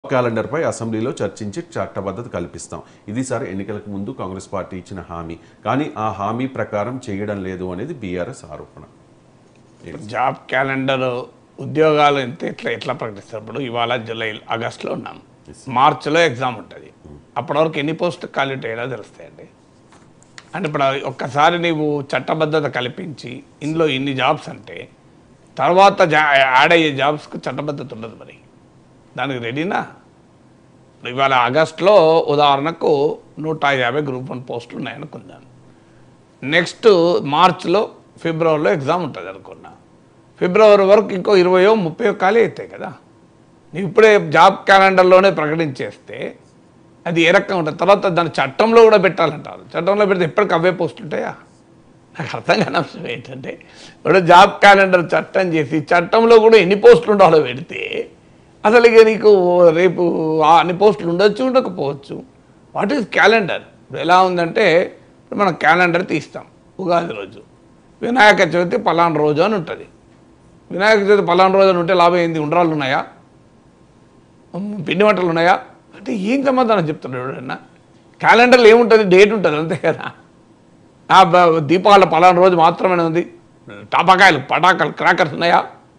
క్యాలెండర్పై అసెంబ్లీలో చర్చించి చట్టబద్ధత కల్పిస్తాం ఇది సార్ ఎన్నికలకు ముందు కాంగ్రెస్ పార్టీ ఇచ్చిన హామీ కానీ ఆ హామీ ప్రకారం చేయడం లేదు అనేది బీఆర్ఎస్ ఆరోపణ జాబ్ క్యాలెండర్ ఉద్యోగాలు ఎంత ఎట్లా ఎట్లా ప్రకటిస్తారు ఇప్పుడు ఇవాళ జూలై ఆగస్టులో ఉన్నాం మార్చిలో ఎగ్జామ్ ఉంటుంది అప్పటి వరకు ఎన్ని పోస్ట్ ఖాళీ ఉంటాయో తెలుస్తాయండి అంటే ఇప్పుడు ఒక్కసారి నీవు చట్టబద్ధత కల్పించి ఇందులో ఇన్ని జాబ్స్ అంటే తర్వాత జా యాడ్ అయ్యే జాబ్స్కి చట్టబద్ధత ఉండదు మరి దానికి రెడీనా ఇప్పుడు ఇవాళ ఆగస్టులో ఉదాహరణకు నూట యాభై గ్రూప్ వన్ పోస్టులు ఉన్నాయనుకుందాం నెక్స్ట్ మార్చ్లో ఫిబ్రవరిలో ఎగ్జామ్ ఉంటుంది అనుకున్నా ఫిబ్రవరి వరకు ఇంకో ఇరవయో ముప్పయో ఖాళీ అవుతాయి కదా నీవు ఇప్పుడే జాబ్ క్యాలెండర్లోనే ప్రకటించేస్తే అది ఏ రకంగా ఉంటుంది తర్వాత దాని చట్టంలో కూడా పెట్టాలంటారు చట్టంలో పెడితే ఎప్పటికి అవే పోస్టులు ఉంటాయా నాకు అర్థం కాని అంశం ఏంటంటే ఇప్పుడు జాబ్ క్యాలెండర్ చట్టం చేసి చట్టంలో కూడా ఎన్ని పోస్టులు ఉండాలో పెడితే అసలు ఇక నీకు రేపు ఆ అన్ని పోస్టులు ఉండొచ్చు ఉండకపోవచ్చు వాట్ ఈజ్ క్యాలెండర్ ఇప్పుడు ఎలా ఉందంటే ఇప్పుడు మనం క్యాలెండర్ తీస్తాం ఉగాది రోజు వినాయక చవితి పలానా రోజు అని ఉంటుంది వినాయక చవితి పలానా రోజు అని ఉంటే లాభం ఏంది ఉండ్రాళ్ళు ఉన్నాయా ఉమ్, పిండి వంటలు ఉన్నాయా అంటే ఏం సమాధానం చెప్తున్నాడు ఎవడన్నా క్యాలెండర్లో ఏముంటుంది డేట్ ఉంటుంది అంతే కదా ఆ బ- దీపావళి పలానా రోజు మాత్రమే ఉంది టపాకాయలు పటాకాయలు క్రాకర్స్ ఉన్నాయా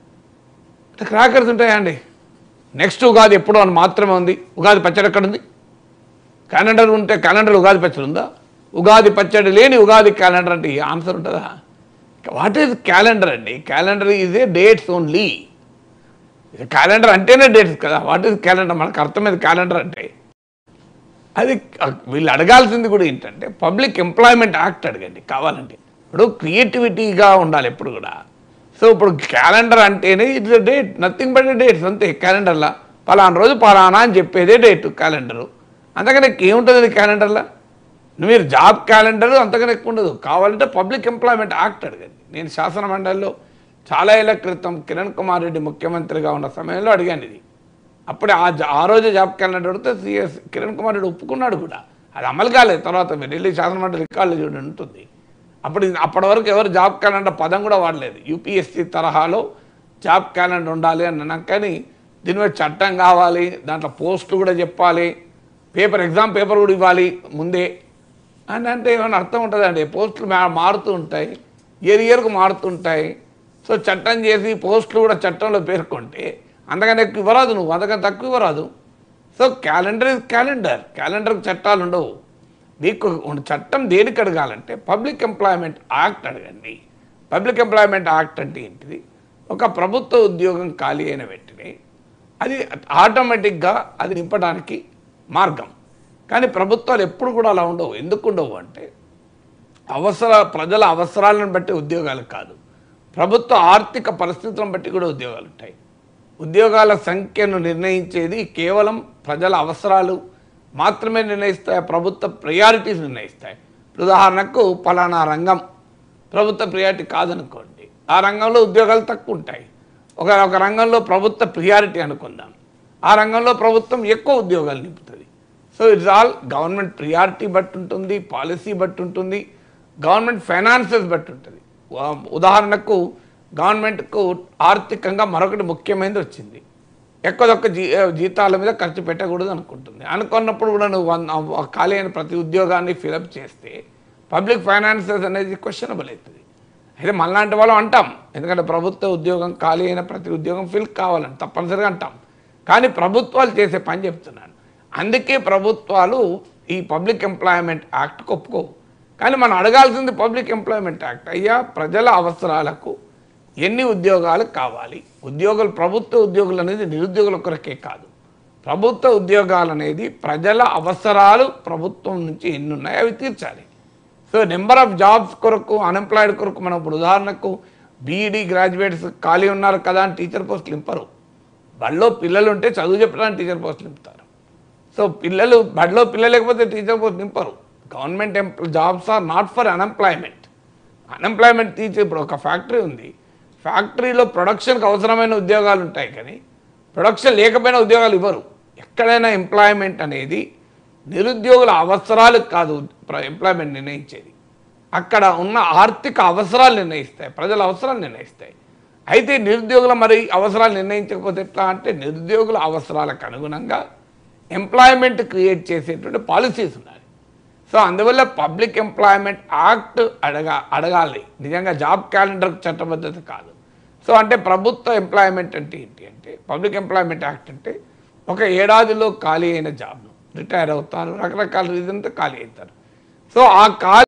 అంటే క్రాకర్స్ ఉంటాయా అండి నెక్స్ట్ ఉగాది ఎప్పుడో అని మాత్రమే ఉంది ఉగాది పచ్చడి ఎక్కడ ఉంది క్యాలెండర్ ఉంటే క్యాలెండర్ ఉగాది పచ్చడి ఉందా ఉగాది పచ్చడి లేని ఉగాది క్యాలెండర్ అంటే ఆన్సర్ ఉంటుందా వాట్ ఈజ్ క్యాలెండర్ అండి calendar is a dates only calendar అంటేనే డేట్స్ కదా వాట్ ఈజ్ క్యాలెండర్ మనకు అర్థమైంది క్యాలెండర్ అంటే అది వీళ్ళు అడగాల్సింది కూడా ఏంటంటే పబ్లిక్ ఎంప్లాయ్మెంట్ యాక్ట్ అడగండి కావాలంటే ఇప్పుడు క్రియేటివిటీగా ఉండాలి ఎప్పుడు కూడా సో ఇప్పుడు క్యాలెండర్ అంటేనే it's date nothing but dates అంతే క్యాలెండర్లో పలానా రోజు పలానా అని చెప్పేదే డేట్ క్యాలెండరు అంతకనే ఏముంటుంది క్యాలెండర్లో మీరు జాబ్ క్యాలెండర్ అంతకన్నా ఎక్కువ ఉండదు కావాలంటే పబ్లిక్ ఎంప్లాయ్మెంట్ యాక్ట్ అడగండి నేను శాసన మండలిలో చాలా ఏళ్ల క్రితం కిరణ్ కుమార్ రెడ్డి ముఖ్యమంత్రిగా ఉన్న సమయంలో అడిగాను ఇది అప్పుడే ఆ జా- ఆ రోజే జాబ్ క్యాలెండర్ అడిగితే సిఎస్ కిరణ్ కుమార్ రెడ్డి ఒప్పుకున్నాడు కూడా అది అమలు కాలేదు తర్వాత మీరు ఢిల్లీ శాసనమండలి రికార్డులు చూడండి ఉంటుంది అప్పుడు ఇది- అప్పటి వరకు ఎవరు జాబ్ క్యాలెండర్ పదం కూడా వాడలేదు యూపీఎస్సీ తరహాలో జాబ్ క్యాలెండర్ ఉండాలి అని అన్నాం కానీ దీని మీద చట్టం కావాలి దాంట్లో పోస్టులు కూడా చెప్పాలి పేపర్ ఎగ్జామ్ పేపర్ కూడా ఇవ్వాలి ముందే అని అంటే ఏమైనా అర్థం ఉంటుందండి పోస్టులు మా- మారుతూ ఉంటాయి ఇయర్ ఇయర్కు మారుతుంటాయి సో చట్టం చేసి పోస్టులు కూడా చట్టంలో పేర్కొంటే అంతకన్నా ఎక్కువ ఇవ్వరాదు నువ్వు అంతకన్నా తక్కువ ఇవ్వరాదు సో క్యాలెండర్ ఇస్ క్యాలెండర్ క్యాలెండర్కి చట్టాలు ఉండవు మీకు ఉన్న చట్టం దేనికి అడగాలంటే పబ్లిక్ ఎంప్లాయ్మెంట్ యాక్ట్ అడగండి పబ్లిక్ ఎంప్లాయ్మెంట్ యాక్ట్ అంటే ఏంటిది ఒక ప్రభుత్వ ఉద్యోగం ఖాళీ అయిన వెంటనే అది ఆటోమేటిక్గా అది నింపడానికి మార్గం కానీ ప్రభుత్వాలు ఎప్పుడు కూడా అలా ఉండవు ఎందుకు ఉండవు అంటే అవసర ప్రజల అవసరాలను బట్టి ఉద్యోగాలు కాదు ప్రభుత్వ ఆర్థిక పరిస్థితులను బట్టి కూడా ఉద్యోగాలు ఉంటాయి ఉద్యోగాల సంఖ్యను నిర్ణయించేది కేవలం ప్రజల అవసరాలు మాత్రమే నిర్ణయిస్తాయి ప్రభుత్వ ప్రయారిటీస్ నిర్ణయిస్తాయి ఇప్పుడు ఉదాహరణకు పలానా రంగం ప్రభుత్వ ప్రియారిటీ కాదనుకోండి ఆ రంగంలో ఉద్యోగాలు తక్కువ ఉంటాయి ఒక ఒక రంగంలో ప్రభుత్వ ప్రియారిటీ అనుకుందాం ఆ రంగంలో ప్రభుత్వం ఎక్కువ ఉద్యోగాలు నింపుతుంది so it's all government priority బట్టి ఉంటుంది పాలసీ బట్టి ఉంటుంది గవర్నమెంట్ ఫైనాన్సెస్ బట్టి ఉంటుంది ఉ- ఉదాహరణకు గవర్నమెంట్కు ఆర్థికంగా మరొకటి ముఖ్యమైనది వచ్చింది ఎక్కువ జీ జీతాల మీద ఖర్చు పెట్టకూడదు అనుకుంటుంది అనుకున్నప్పుడు కూడా నువ్వు వన్- ఆ ఖాళీ అయిన ప్రతి ఉద్యోగాన్ని ఫిలప్ చేస్తే పబ్లిక్ ఫైనాన్సెస్ అనేది క్వశ్చనబుల్ అవుతుంది అయితే మనలాంటి వాళ్ళం అంటాం ఎందుకంటే ప్రభుత్వ ఉద్యోగం ఖాళీ అయిన ప్రతి ఉద్యోగం ఫిల్ కావాలని తప్పనిసరిగా అంటాం కానీ ప్రభుత్వాలు చేసే పని చెప్తున్నాను అందుకే ప్రభుత్వాలు ఈ పబ్లిక్ ఎంప్లాయ్మెంట్ యాక్ట్కి ఒప్పుకోవు కానీ మనం అడగాల్సింది పబ్లిక్ ఎంప్లాయ్మెంట్ యాక్ట్ అయ్యా ప్రజల అవసరాలకు ఎన్ని ఉద్యోగాలు కావాలి ఉద్యోగులు ప్రభుత్వ ఉద్యోగులు అనేది నిరుద్యోగుల కొరకే కాదు ప్రభుత్వ ఉద్యోగాలు అనేది ప్రజల అవసరాలు ప్రభుత్వం నుంచి ఎన్ని ఉన్నాయో అవి తీర్చాలి సో నెంబర్ ఆఫ్ జాబ్స్ కొరకు అన్ఎంప్లాయిడ్ కొరకు మనం ఇప్పుడు ఉదాహరణకు బీఈడి గ్రాడ్యుయేట్స్ ఖాళీ ఉన్నారు కదా అని టీచర్ పోస్టులు ఇంపరు బడిలో పిల్లలు ఉంటే చదువు చెప్పడానికి టీచర్ పోస్టులు నింపుతారు సో పిల్లలు బడిలో పిల్లలు లేకపోతే టీచర్ పోస్ట్ నింపరు గవర్నమెంట్ ఎంప్ల jobs are not for unemployment unemployment teacher ఇప్పుడు ఒక ఫ్యాక్టరీ ఉంది ఫ్యాక్టరీలో ప్రొడక్షన్కి అవసరమైన ఉద్యోగాలు ఉంటాయి కానీ ప్రొడక్షన్ లేకపోయినా ఉద్యోగాలు ఇవ్వరు ఎక్కడైనా ఎంప్లాయ్మెంట్ అనేది నిరుద్యోగుల అవసరాలు కాదు ఎంప్లాయ్మెంట్ నిర్ణయించేది అక్కడ ఉన్న ఆర్థిక అవసరాలు నిర్ణయిస్తాయి ప్రజల అవసరాలు నిర్ణయిస్తాయి అయితే నిరుద్యోగుల మరి అవసరాలు నిర్ణయించకపోతే ఎట్లా అంటే నిరుద్యోగుల అవసరాలకు అనుగుణంగా ఎంప్లాయ్మెంట్ క్రియేట్ చేసేటువంటి పాలసీస్ ఉన్నాయి సో అందువల్ల పబ్లిక్ ఎంప్లాయ్మెంట్ యాక్ట్ అడగా అడగాలి నిజంగా జాబ్ క్యాలెండర్ చట్టబద్ధత కాదు సో అంటే ప్రభుత్వ ఎంప్లాయ్మెంట్ అంటే ఏంటి అంటే పబ్లిక్ ఎంప్లాయ్మెంట్ యాక్ట్ అంటే ఒక ఏడాదిలో ఖాళీ అయిన జాబ్ను రిటైర్ అవుతారు రకరకాల రీజన్తో ఖాళీ అవుతారు సో ఆ ఖాళీ